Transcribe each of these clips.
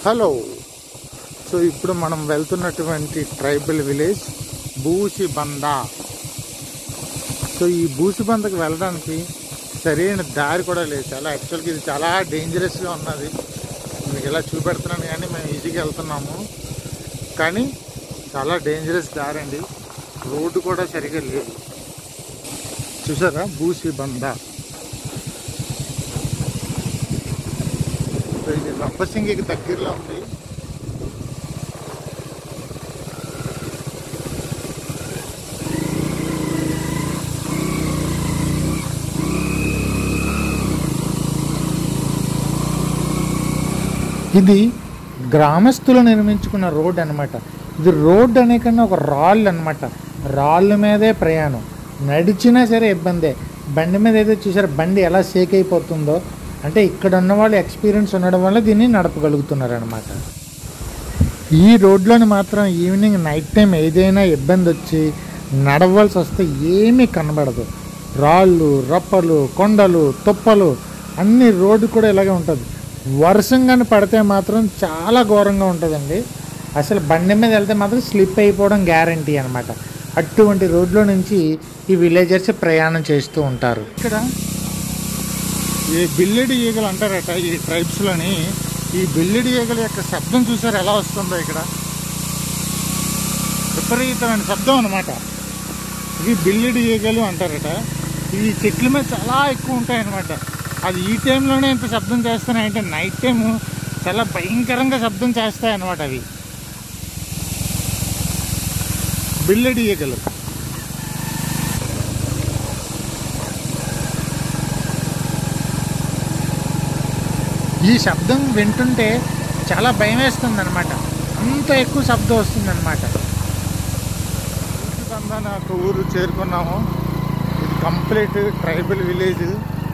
Hello so ఇప్పుడు మనం వెళ్తున్నటువంటి ట్రైబల్ విలేజ్ బూసిబంద సో ఈ బూసిబందకు వెళ్ళడానికి సరైన దారి కూడా లేదు చాలా యాక్చువల్గా ఇది చాలా డేంజరస్గా ఉన్నది మీకు ఇలా చూపెడుతున్నాను కానీ మేము ఈజీగా వెళ్తున్నాము కానీ చాలా డేంజరస్ దారి అండి రోడ్డు కూడా సరిగా లేదు చూసారా బూసిబంద సో ఇది రంపసింగికి దగ్గరలో ఉంది ఇది గ్రామస్తులు నిర్మించుకున్న రోడ్ అన్నమాట ఇది రోడ్ అనే కన్నా ఒక రాళ్ళు అనమాట రాళ్ళ మీదే ప్రయాణం నడిచినా సరే ఇబ్బందే బండి మీద అయితే చూసారు బండి ఎలా షేక్ అయిపోతుందో అంటే ఇక్కడ ఉన్న వాళ్ళు ఎక్స్పీరియన్స్ ఉండడం వల్ల దీన్ని నడపగలుగుతున్నారు అనమాట ఈ రోడ్లోని మాత్రం ఈవినింగ్ నైట్ టైం ఏదైనా ఇబ్బంది వచ్చి నడవలసి వస్తే ఏమీ కనబడదు రాళ్ళు రప్పలు కొండలు తుప్పలు అన్ని రోడ్డు కూడా ఇలాగే ఉంటుంది వర్షం కానీ పడితే మాత్రం చాలా ఘోరంగా ఉంటుందండి అసలు బండి మీద వెళ్తే మాత్రం స్లిప్ అయిపోవడం గ్యారంటీ అనమాట అటువంటి రోడ్లో నుంచి ఈ విలేజర్స్ ప్రయాణం చేస్తూ ఉంటారు ఇక్కడ ఈ బిల్లెడి ఈగలు అంటారట ఈ ట్రైబ్స్లోని ఈ బిల్లెడి ఈగల యొక్క శబ్దం చూసారు ఎలా వస్తుందో ఇక్కడ విపరీతమైన శబ్దం అనమాట ఇవి బిల్లెడి ఈగలు అంటారట ఇవి చెట్ల మీద చాలా ఎక్కువ ఉంటాయి అనమాట అది ఈ టైంలోనే ఇంత శబ్దం చేస్తున్నాయంటే నైట్ టైం చాలా భయంకరంగా శబ్దం చేస్తాయి అనమాట అవి బిల్లెడి ఈగలు ఈ శబ్దం వింటుంటే చాలా భయం వేస్తుంది అనమాట అంత ఎక్కువ శబ్దం వస్తుంది అనమాట నాకు ఊరు చేరుకున్నాము ఇది కంప్లీట్ ట్రైబల్ విలేజ్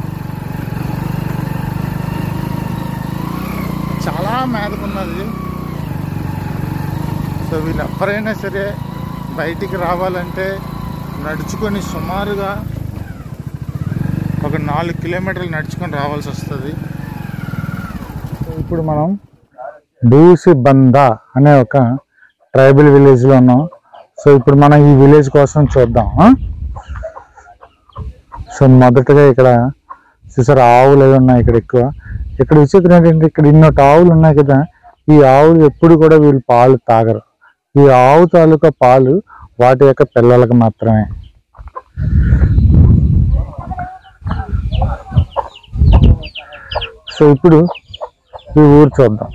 చాలా మేదకున్నది సో వీళ్ళు ఎవరైనా సరే బయటికి రావాలంటే నడుచుకొని సుమారుగా ఒక నాలుగు కిలోమీటర్లు నడుచుకొని రావాల్సి వస్తుంది ఇప్పుడు మనం డూసి బంద అనే ఒక ట్రైబల్ విలేజ్ లో ఉన్నాం సో ఇప్పుడు మనం ఈ విలేజ్ కోసం చూద్దాం ఆ? సో మొదటగా ఇక్కడ చూసారు ఆవులు అవి ఉన్నాయి ఇక్కడ ఎక్కువ ఇక్కడ విచిత్రం ఏంటంటే ఇక్కడ ఇన్నోటి ఆవులు ఉన్నాయి కదా ఈ ఆవులు ఎప్పుడు కూడా వీళ్ళు పాలు తాగరు ఈ ఆవు తాలూకా పాలు వాటి యొక్క పిల్లలకు మాత్రమే సో ఇప్పుడు ఈ ఊరు చూద్దాం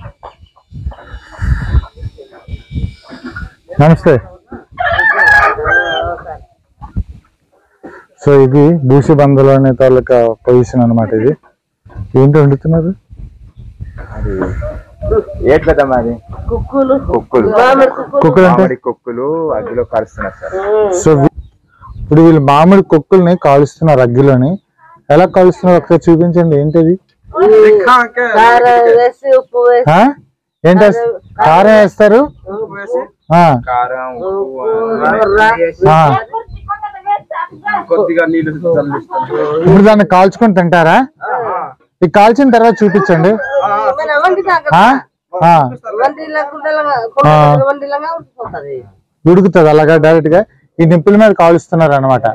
నమస్తే సో ఇది బూసిబందలోని తాలూకా పొజిషన్ అన్నమాట ఇది ఏంటి వండుతున్నారు ఏట్ కదా మాది కుక్కులు కుక్కులు మామిడి కుక్కులు కుక్కలు అంటే మామిడి కుక్కులు అగ్గిలో కరుస్తున్నారు సార్ సో వీ- ఇప్పుడు వీళ్ళు మామిడి కుక్కల్ని కాలుస్తున్నారు అగ్గిలోని ఎలా కాలుస్తున్నారు ఒకసారి చూపించండి ఏంటిది కారం వేసి ఉప్పు వేసి ఆ? ఏంటి వేస్- కారం వేస్తారు ఆ, కారం ఉప్పు ఆ. కొద్దిగా నీళ్లు చల్లిస్తారు ఇప్పుడు దాన్ని కాల్చుకొని తింటారా ఇది కాల్చిన తర్వాత చూపించండి మన వండినాక ఆ? ఆ. వండిలా కుండలుగా కుండలుగా వండిలాగా ఉడికిపోతుంది ఉడుకుతుంది అలాగా డైరెక్ట్ గా ఈ నిప్పుల మీద కాలుస్తున్నారు అనమాట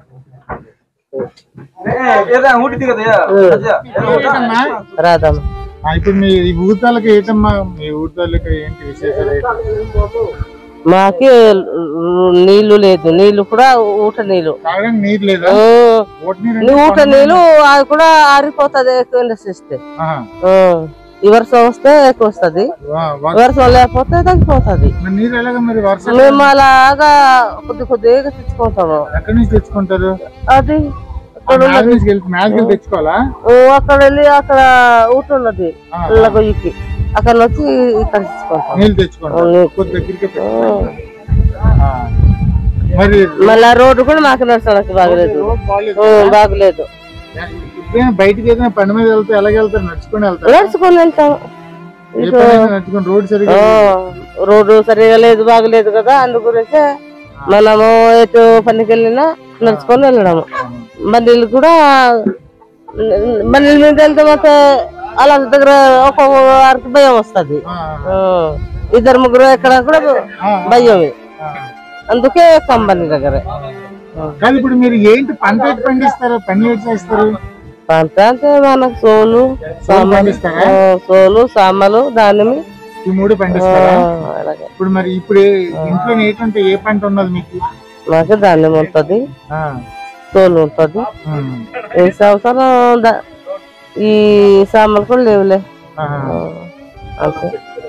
రాదమ్మ ఇప్పుడు మీ ఈ ఊతాలకి ఏంటమ్మా మీ ఊతాలకి ఏంటి విశేషాలు ఏంటి? మాకి నీళ్లు లేదు నీళ్లు కూడా ఊట నీళ్లు తాగడానికి నీరు లేదా ఆ, ఓటు నీరు నీ ఊట నీళ్లు అది కూడా ఆరిపోతుంది ఎక్కువ ఎండసేస్తే ఆహా. ఆ, ఈ వర్షం వస్తే ఎక్కువ వస్తుంది వా- వా- వర్షం లేకపోతే తగ్గిపోతుంది మరి నీరు ఎలాగ మరి వర్షం మేము అలాగా కొద్ది కొద్దిగా తెచ్చుకుంటాము ఎక్కడి నుంచి తెచ్చుకుంటారు అది ఆ మేడ నుంచి వెళ్ళి మేడకి వెళ్ళి తెచ్చుకోవాలా ఓ, అక్కడ వెళ్ళి అక్కడ ఊట ఉన్నది ఆ. ఇళ్ళ గొయ్యికి అక్కడ వచ్చి ఇక్కడ తెచ్చుకుంటాం నీళ్ళు తెచ్చుకుంటారు నీళ్ళు. కొద్ది దగ్గరికి పెట్టుకుంటారు. ఆ. మరి మళ్ళా రోడ్డు కూడా మాకు నడచడానికి బాగలేదు రోడ్ బాగాలేదు. ఓ, బాగలేదు ఎప్పుడైనా బయటికి ఏదైనా పని మీద వెళ్తే ఎలాగ వెళ్తారు నడుచుకొని వెళ్తారు నడుచుకొని వెళ్తాం ఏ ఇటు పని అయినా నడుచుకొని రోడ్ సరిగా ఆ, రోడ్డు సరిగా లేదు బాగలేదు కదా అందు గురించి మనము ఎటు పనికి వెళ్ళినా నడుచుకొని వెళ్ళడము బండిలు కూడా బండిల మీద వెళ్తే మాత్రం వాళ్ళ దగ్గర ఒక్కొక్క వారికి భయం వస్తుంది ఆ, ఇద్దరు ముగ్గురు ఎక్కడ కూడా భయమే ఆ. అందుకే కంపెనీ దగ్గర కాదు ఇప్పుడు మీరు ఏంటి పంట ఎట్లా పండిస్తారు పని ఎట్లా చేస్తారు పంట అంటే మనకు సోలు సామలు పండిస్తారా? ఆ, సోలు సామలు దానిమి ఈ మూడు పండిస్తారా ఆ, అలాగే ఇప్పుడు మరి ఇప్పుడు ఏ- ఇంట్లో ఏంటంటే ఏ పంట ఉన్నది మీకు మాకు ధాన్యం ఉంటది ఆ, సోలు ఉంటది ఉమ్, ఈ సంవత్సరం ద- ఈ సామలు కూడా లేవులే ఆహా. ఆ, అంతే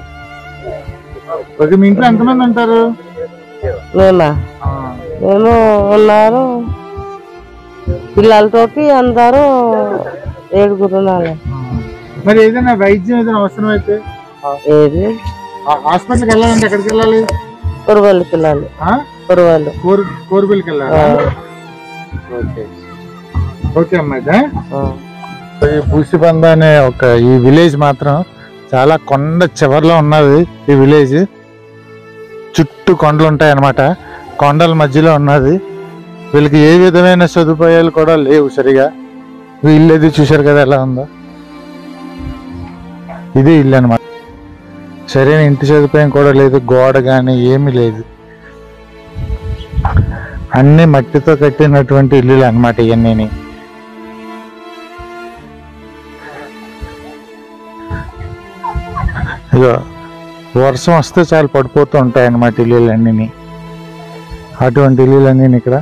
ఓకే మీ ఇంట్లో ఎంతమంది ఉంటారు మేమా ఆ, మేము ఉన్నారు పిల్లలతోటి అందరూ ఏడుగురు నాలుగు ఆ. మరి ఏదైనా వైద్యం ఏదైనా అవసరం అయితే ఏది ఆ హాస్పిటల్కి వెళ్ళాలంటే ఎక్కడికి వెళ్ళాలి కురవళ్ళు పిల్లలు ఆ? కురవళ్ళు కోరు కోరుబెల్లికి వెళ్ళాలి ఓకే ఓకే అమ్మా అయితే ఈ బూసిబంద అనే ఒక ఈ విలేజ్ మాత్రం చాలా కొండ చివర్లో ఉన్నది ఈ విలేజ్ చుట్టూ కొండలు ఉంటాయి అన్నమాట కొండల మధ్యలో ఉన్నది వీళ్ళకి ఏ విధమైన సదుపాయాలు కూడా లేవు సరిగా ఈ ఇల్లు అది చూశారు కదా ఎలా ఉందో ఇది ఇల్లు అనమాట సరైన ఇంటి సదుపాయం కూడా లేదు గోడ కానీ ఏమీ లేదు అన్ని మట్టితో కట్టినటువంటి ఇల్లులు అనమాట ఇవన్నీ ఇగో వర్షం వస్తే చాలా పడిపోతూ ఉంటాయి అన్నమాట ఇల్లులన్నీ అటువంటి ఇల్లులన్నీ ఇక్కడ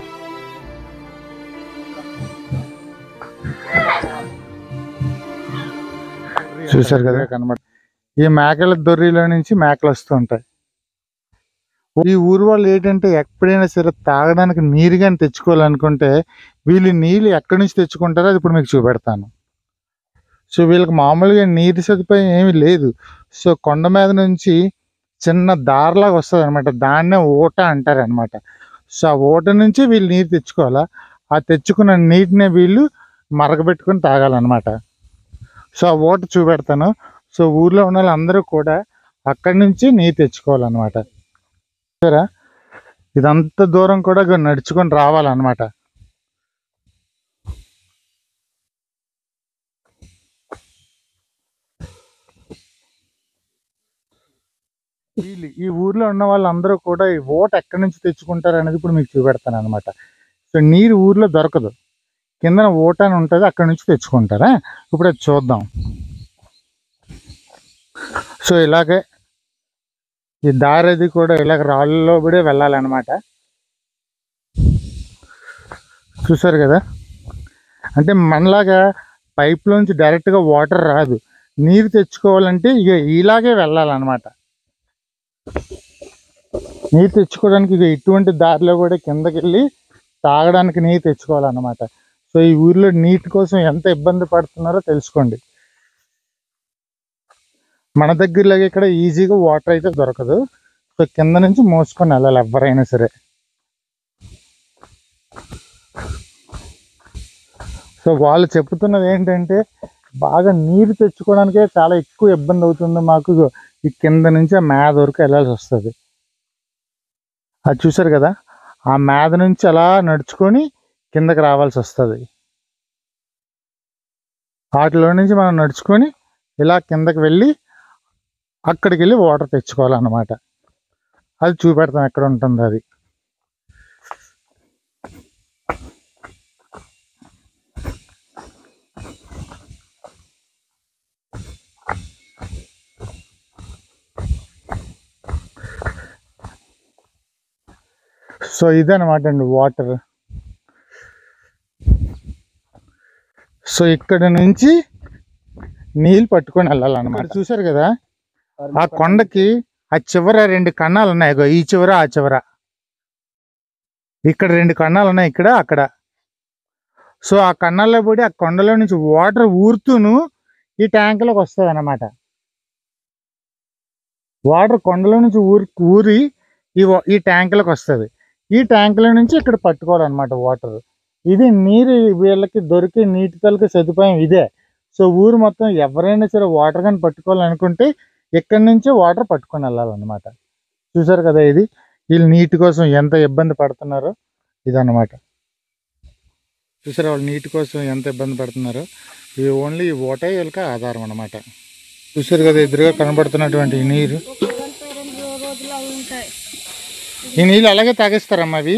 చూశారు కదా కనమాట ఈ మేకల దొర్రిలో నుంచి మేకలు వస్తూ ఉంటాయి ఈ ఊరు వాళ్ళు ఏంటంటే ఎప్పుడైనా సరే తాగడానికి నీరు కానీ తెచ్చుకోవాలనుకుంటే వీళ్ళు నీళ్ళు ఎక్కడి నుంచి తెచ్చుకుంటారో అది ఇప్పుడు మీకు చూపెడతాను సో వీళ్ళకి మామూలుగా నీటి సదుపాయం ఏమీ లేదు సో కొండ మీద నుంచి చిన్న దారిలాగా వస్తుంది అనమాట దాన్నే ఊట అంటారు అనమాట సో ఆ ఊట నుంచి వీళ్ళు నీరు తెచ్చుకోవాలా ఆ తెచ్చుకున్న నీటిని వీళ్ళు మరగబెట్టుకొని తాగాలన్నమాట సో ఆ ఊట చూపెడతాను సో ఊర్లో ఉన్న వాళ్ళందరూ కూడా అక్కడి నుంచి నీరు తెచ్చుకోవాలన్నమాట చూసారా ఇదంత దూరం కూడా ఇగో నడుచుకొని రావాలన్నమాట వీళ్ళు ఈ ఊర్లో ఉన్న వాళ్ళందరూ కూడా ఈ ఓట ఎక్కడి నుంచి తెచ్చుకుంటారు అనేది ఇప్పుడు మీకు చూపెడతాను అనమాట సో నీరు ఊర్లో దొరకదు కిందన ఓట అని ఉంటుంది అక్కడి నుంచి తెచ్చుకుంటారా ఇప్పుడు అది చూద్దాం సో ఇలాగే ఈ దారి అది కూడా ఇలాగ రాళ్ళలో పడే వెళ్ళాలన్నమాట చూసారు కదా అంటే మనలాగా పైప్లోంచి డైరెక్ట్గా వాటర్ రాదు నీరు తెచ్చుకోవాలంటే ఇక ఇలాగే వెళ్ళాలన్నమాట నీరు తెచ్చుకోవడానికి ఇక ఇటువంటి దారిలో కూడా కిందకి వెళ్ళి తాగడానికి నీరు తెచ్చుకోవాలన్నమాట సో ఈ ఊర్లో నీటి కోసం ఎంత ఇబ్బంది పడుతున్నారో తెలుసుకోండి మన దగ్గరలాగా ఇక్కడ ఈజీగా వాటర్ అయితే దొరకదు సో కింద నుంచి మోసుకొని వెళ్ళాలి ఎవరైనా సరే సో వాళ్ళు చెప్తున్నది ఏంటంటే బాగా నీరు తెచ్చుకోవడానికే చాలా ఎక్కువ ఇబ్బంది అవుతుంది మాకు ఈ కింద నుంచి ఆ మేద వరకు వెళ్ళాల్సి వస్తుంది అది చూసారు కదా ఆ మేద నుంచి అలా నడుచుకొని కిందకి రావాల్సి వస్తుంది వాటిలో నుంచి మనం నడుచుకొని ఇలా కిందకి వెళ్ళి అక్కడికి వెళ్ళి వాటర్ తెచ్చుకోవాలన్నమాట అది చూపెడతాం ఎక్కడ ఉంటుంది అది సో ఇదనమాట అండి వాటర్ సో ఇక్కడ నుంచి నీళ్ళు పట్టుకొని వెళ్ళాలన్నమాట చూసారు కదా ఆ కొండకి ఆ చివర రెండు కన్నాలు ఉన్నాయి ఇగో ఈ చివర ఆ చివర ఇక్కడ రెండు కన్నాలు ఉన్నాయి ఇక్కడ అక్కడ సో ఆ కన్నాల్లో పడి ఆ కొండలో నుంచి వాటర్ ఊరుతూను ఈ ట్యాంకులోకి వస్తుంది అన్నమాట వాటర్ కొండలో నుంచి ఊరి ఊరి ఈ వా- ఈ ట్యాంకులకు వస్తుంది ఈ ట్యాంకుల నుంచి ఇక్కడ పట్టుకోవాలన్నమాట వాటర్ ఇది నీరు వీళ్ళకి దొరికే నీటి తలకి సదుపాయం ఇదే సో ఊరు మొత్తం ఎవరైనా సరే వాటర్ కానీ పట్టుకోవాలనుకుంటే ఇక్కడి నుంచే వాటర్ పట్టుకొని వెళ్ళాలన్నమాట చూసారు కదా ఇది వీళ్ళు నీటి కోసం ఎంత ఇబ్బంది పడుతున్నారో ఇదన్నమాట చూసారా వాళ్ళు నీటి కోసం ఎంత ఇబ్బంది పడుతున్నారో ఇవి ఓన్లీ ఈ ఓటే వీళ్ళకి ఆధారం అన్నమాట చూసారు కదా ఎదురుగా కనబడుతున్నటువంటి ఈ నీరు ఈ నీళ్ళు అలాగే తాగేస్తారమ్మా అవి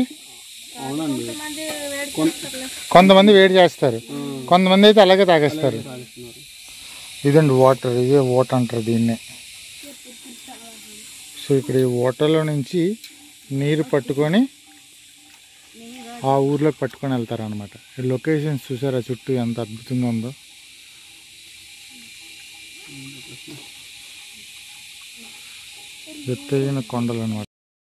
కొంతమంది వేడి చేస్తారు కొంతమంది అయితే అలాగే తాగేస్తారు ఇదండి వాటర్ ఇదే వాటర్ అంటారు దీన్నే సో ఇక్కడ ఈ వాటర్లో నుంచి నీరు పట్టుకొని ఆ ఊర్లోకి పట్టుకొని వెళ్తారు అనమాట లొకేషన్స్ చూసారా చుట్టూ ఎంత అద్భుతంగా ఉందో ఎత్తైన కొండలు అనమాట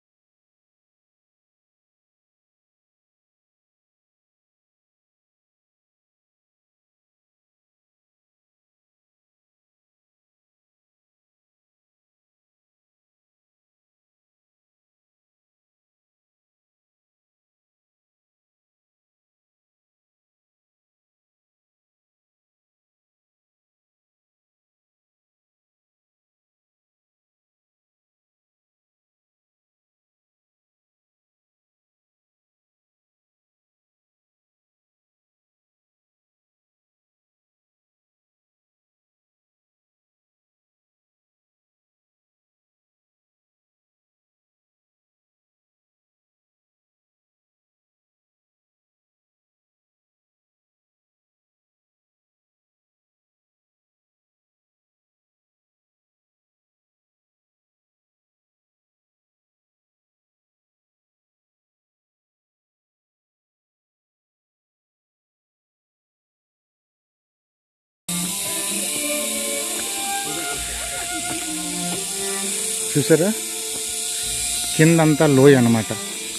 చూసారా కిందంతా లోయ అన్నమాట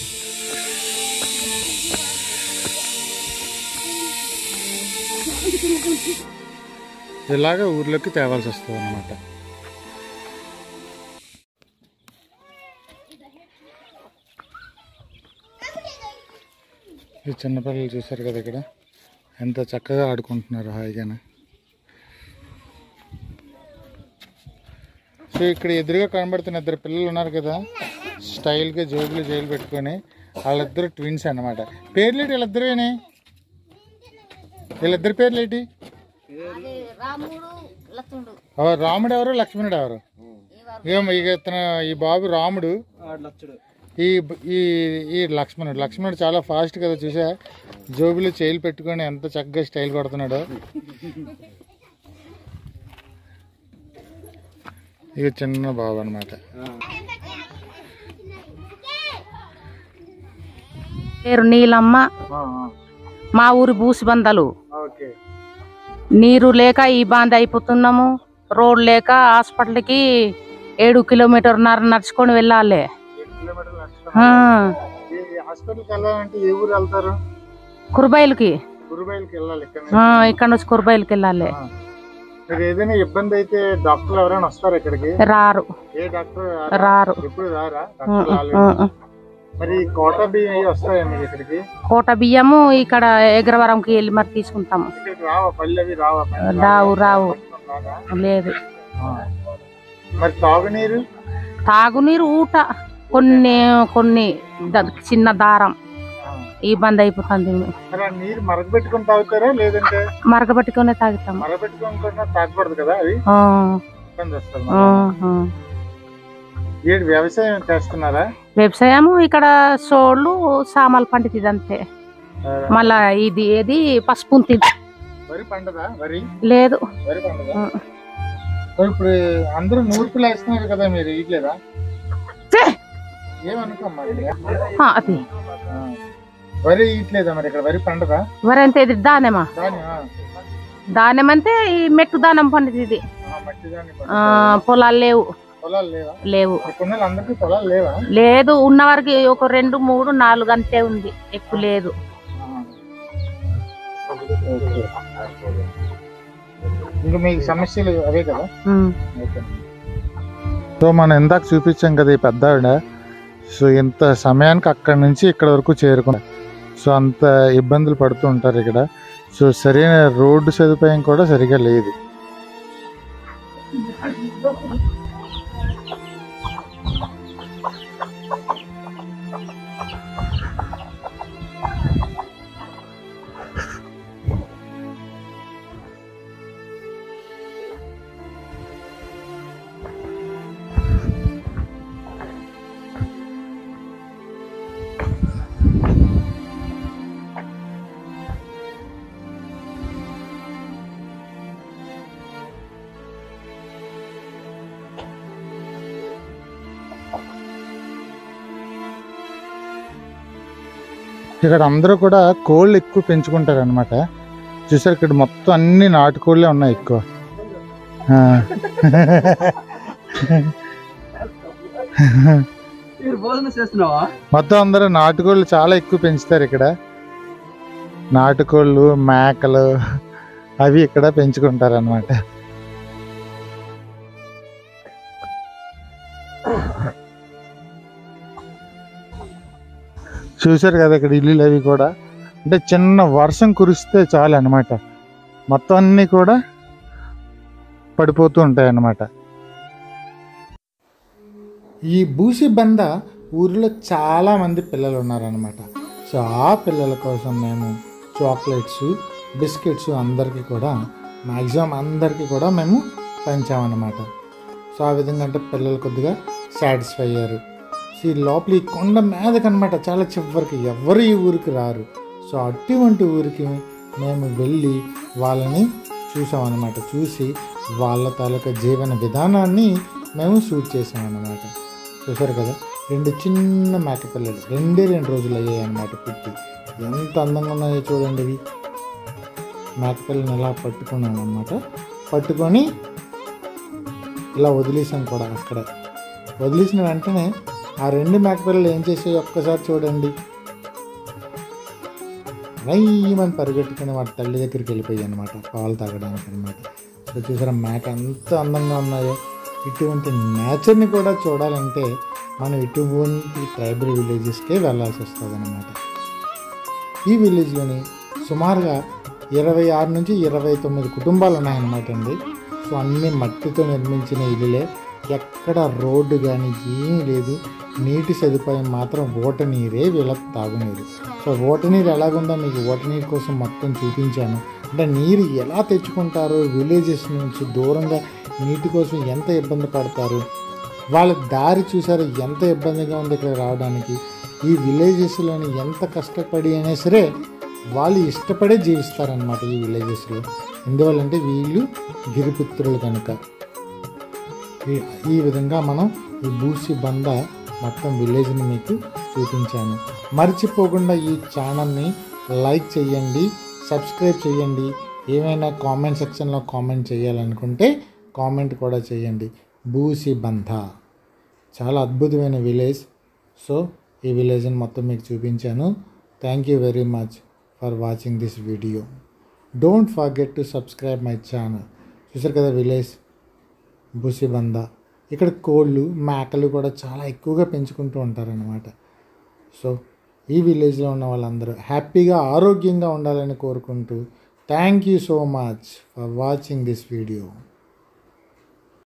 ఇలాగ ఊర్లోకి తేవాల్సి వస్తుంది అన్నమాట ఈ చిన్నపిల్లలు చూసారు కదా ఇక్కడ ఎంత చక్కగా ఆడుకుంటున్నారు హాయిగానే సో ఇక్కడ ఎదురుగా కనబడుతున్న ఇద్దరు పిల్లలు ఉన్నారు కదా స్టైల్గా జోబులు జైలు పెట్టుకొని వాళ్ళిద్దరు ట్విన్స్ అన్నమాట పేర్లేటి వీళ్ళిద్దరేనే వీళ్ళిద్దరి పేర్లేటి ఓ, రాముడు ఎవరు లక్ష్మణుడు ఎవరు ఏమో ఇక ఇతను ఈ బాబు రాముడు ఈ ఈ ఈ లక్ష్మణుడు లక్ష్మణుడు చాలా ఫాస్ట్ కదా చూసా జోబులు చేయిలు పెట్టుకొని ఎంత చక్కగా స్టైల్ కొడుతున్నాడో ఇక చిన్న బాబు అనమాట పేరు నీలమ్మ మా ఊరి బూసిబందలు ఓకే నీరు లేక ఈ బాంద అయిపోతున్నాము రోడ్ లేక హాస్పిటల్కి ఏడు కిలోమీటర్న్నర నడుచుకొని వెళ్ళాలి ఆ, హాస్పిటల్కి వెళ్ళాలంటే ఏ ఊరు వెళ్తారు కుర్బైల్కి గురుబైలకి వెళ్ళాలి ఇక్కడ ఆ, ఇక్కడ నుంచి కుర్బైల్కి వెళ్ళాలి మీకు ఏదైనా ఇబ్బంది అయితే డాక్టర్లు ఎవరైనా వస్తారు ఇక్కడికి రారు ఏ డాక్టర్ రారు ఎప్పుడు రారా ఆ, డాక్టర్లు ఆ, రాలేదు. ఆ. మరి కోట బియ్యం అవి వస్తాయా మీకు ఇక్కడికి కోట బియ్యము ఇక్కడ ఎగ్రవరంకి వెళ్ళి మరి తీసుకుంటాము ఇక్కడికి రావా పళ్ళు అవి రావా పళ్ళు రావు రావు రావా? లేదు ఆ. మరి తాగునీరు తాగునీరు ఊట కొన్ని కొన్ని ద- చిన్న దారం ఆ. ఇబ్బంది అయిపోతుంది మరి ఆ నీరు మరగబెట్టుకొని తాగుతారా లేదంటే మరగబెట్టుకునే తాగుతాము మరగబెట్టుకొని కూడా తాగకూడదు కదా అవి ఆ, ఇబ్బంది వస్తుంది ఆ, మరి. ఆ. ఏంటి వ్యవసాయం చేస్తున్నారా వ్యవసాయము ఇక్కడ సోళ్ళు సామాలు పండుతుంది అంతే ఆ, మళ్ళా ఇది ఏది పసుపు ఉంటుంది వరి పండదా వరి లేదు వరి పండదా ఆ. మరి ఇప్పుడు అందరూ నూర్పులు వేస్తున్నారు కదా మీరు ఇట్లేదా ఛే! ఏమనుకోమ్మా ఆ, అది వరి ఇట్లేదా మరి ఇక్కడ వరి పండదా వరి అంటే ఇది దానమా దాని ఆ, దానం అంటే ఈ మెట్టు దానం పండుతుంది ఇది ఆ, మట్టి దాని ఆ, పొలాలు లేవు పొలాలు లేవా లేవు ఇక్కడ అందరికీ పొలాలు లేవా లేదు ఉన్న వారికి ఒక రెండు మూడు నాలుగు అంతే ఉంది ఎక్కువ లేదు ఓకే. ఇంకా మీ సమస్యలు అవే కదా ఉమ్. సో మనం ఇందాక చూపించాం కదా ఈ పెద్ద ఆవిడ సో ఇంత సమయానికి అక్కడి నుంచి ఇక్కడ వరకు చేరుకున్నా సో అంత ఇబ్బందులు పడుతూ ఉంటారు ఇక్కడ సో సరైన రోడ్డు సదుపాయం కూడా సరిగా లేదు ఇక్కడ అందరూ కూడా కోళ్ళు ఎక్కువ పెంచుకుంటారు అనమాట చూసారు ఇక్కడ మొత్తం అన్ని నాటుకోళ్ళే ఉన్నాయి ఎక్కువ ఆ. మీరు భోజనం చేస్తున్నావా మొత్తం అందరూ నాటుకోళ్ళు చాలా ఎక్కువ పెంచుతారు ఇక్కడ నాటుకోళ్ళు మేకలు అవి ఇక్కడ పెంచుకుంటారు అనమాట చూశారు కదా ఇక్కడ ఇల్లులు అవి కూడా అంటే చిన్న వర్షం కురిస్తే చాలు అనమాట మొత్తం అన్నీ కూడా పడిపోతూ ఉంటాయి అన్నమాట ఈ బూసి బంద ఊరిలో చాలా మంది పిల్లలు ఉన్నారనమాట సో ఆ పిల్లల కోసం మేము చాక్లెట్స్ బిస్కెట్స్ అందరికీ కూడా మ్యాక్సిమం అందరికీ కూడా మేము పంచామన్నమాట సో ఆ విధంగా అంటే పిల్లలు కొద్దిగా సాటిస్ఫై అయ్యారు సో ఈ లోపల ఈ కొండ మీదకనమాట చాలా చివరికి ఎవరు ఈ ఊరికి రారు సో అటువంటి ఊరికి మేము వెళ్ళి వాళ్ళని చూసామన్నమాట చూసి వాళ్ళ తాలూకా జీవన విధానాన్ని మేము షూట్ చేసామన్నమాట చూసారు కదా రెండు చిన్న మేక పిల్లలు రెండే రెండు రోజులు అయ్యాయి అన్నమాట పుట్టి ఎంత అందంగా ఉన్నాయో చూడండి ఇవి మేక పిల్లని ఇలా పట్టుకున్నాం అనమాట పట్టుకొని ఇలా వదిలేసాం కూడా అక్కడ వదిలేసిన వెంటనే ఆ రెండు మేక పిల్లలు ఏం చేసాయి ఒక్కసారి చూడండి రయ్యమని పరిగెట్టుకుని వాటి తల్లి దగ్గరికి వెళ్ళిపోయాయి అనమాట పాలు తాగడానికి అనమాట సో చూసారా మేక ఎంత అందంగా ఉన్నాయో ఇటువంటి నేచర్ని కూడా చూడాలంటే మనం ఇటువంటి ట్రైబల్ విలేజెస్కే వెళ్ళాల్సి వస్తుంది అనమాట ఈ విలేజ్లోని సుమారుగా ఇరవై ఆరు నుంచి ఇరవై తొమ్మిది కుటుంబాలు ఉన్నాయన్నమాట అండి సో అన్ని మట్టితో నిర్మించిన ఇల్లులే ఎక్కడ రోడ్డు కానీ ఏమీ లేదు నీటి సదుపాయం మాత్రం ఓట నీరే వీళ్ళకి తాగునీరు సో ఓట నీరు ఎలాగుందో మీకు ఓట నీరు కోసం మొత్తం చూపించాను అంటే నీరు ఎలా తెచ్చుకుంటారు విలేజెస్ నుంచి దూరంగా నీటి కోసం ఎంత ఇబ్బంది పడతారు వాళ్ళ దారి చూసారు ఎంత ఇబ్బందిగా ఉంది ఇక్కడ రావడానికి ఈ విలేజెస్లోని ఎంత కష్టపడి అయినా సరే వాళ్ళు ఇష్టపడే జీవిస్తారనమాట ఈ విలేజెస్లో ఎందువల్లంటే వీళ్ళు గిరిపుత్రులు కనుక ఈ- ఈ విధంగా మనం ఈ బూసి బంద మొత్తం విలేజ్ని మీకు చూపించాను మర్చిపోకుండా ఈ ఛానల్ని లైక్ చేయండి సబ్స్క్రైబ్ చేయండి ఏమైనా కామెంట్ సెక్షన్లో కామెంట్ చేయాలనుకుంటే కామెంట్ కూడా చేయండి బూసి బంధ చాలా అద్భుతమైన విలేజ్ సో ఈ విలేజ్ని మొత్తం మీకు చూపించాను thank you very much for watching this video don't forget to subscribe my channel చూసారు కదా విలేజ్ బుసిబంద ఇక్కడ కోళ్ళు మేకలు కూడా చాలా ఎక్కువగా పెంచుకుంటూ ఉంటారన్నమాట సో ఈ విలేజ్లో ఉన్న వాళ్ళందరూ హ్యాపీగా ఆరోగ్యంగా ఉండాలని కోరుకుంటూ thank you so much for watching this video